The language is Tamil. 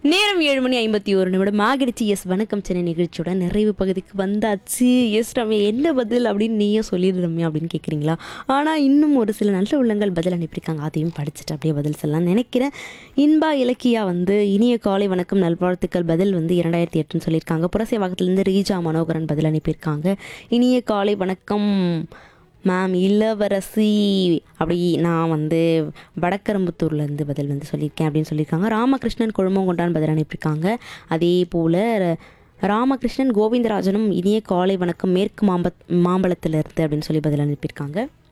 நேரம் ஏழு மணி ஐம்பத்தி ஒரு நிமிடம் ஆகிடுச்சு எஸ் வணக்கம் சென்னை நிகழ்ச்சியோட நிறைவு பகுதிக்கு வந்தாச்சு எஸ் ரம்யா என்ன பதில் அப்படின்னு நீயே சொல்லிடு ரம்யா அப்படின்னு கேட்குறீங்களா ஆனால் இன்னும் ஒரு சில நல்ல உள்ளங்கள் பதில் அனுப்பியிருக்காங்க அதையும் படிச்சுட்டு அப்படியே பதில் சொல்லலாம் நினைக்கிறேன் இன்பா இலக்கியா வந்து இனிய காலை வணக்கம் நல்வாழ்த்துக்கள் பதில் வந்து இரண்டாயிரத்தி எட்டுன்னு சொல்லியிருக்காங்க புரசேவாக்கத்துலேருந்து ரீஜா மனோகரன் பதில் அனுப்பியிருக்காங்க இனிய காலை வணக்கம் மேம் இளவரசி அப்படி நான் வந்து வடக்கரம்புத்தூர்லேருந்து பதில் வந்து சொல்லியிருக்கேன் அப்படின்னு சொல்லியிருக்காங்க ராமகிருஷ்ணன் குழுமங்கொண்டான் பதில் அனுப்பியிருக்காங்க அதே போல் ராமகிருஷ்ணன் கோவிந்தராஜனும் இனிய காலை வணக்கம் மேற்கு மாம்ப மாம்பழத்திலிருந்து அப்படின்னு சொல்லி பதில் அனுப்பியிருக்காங்க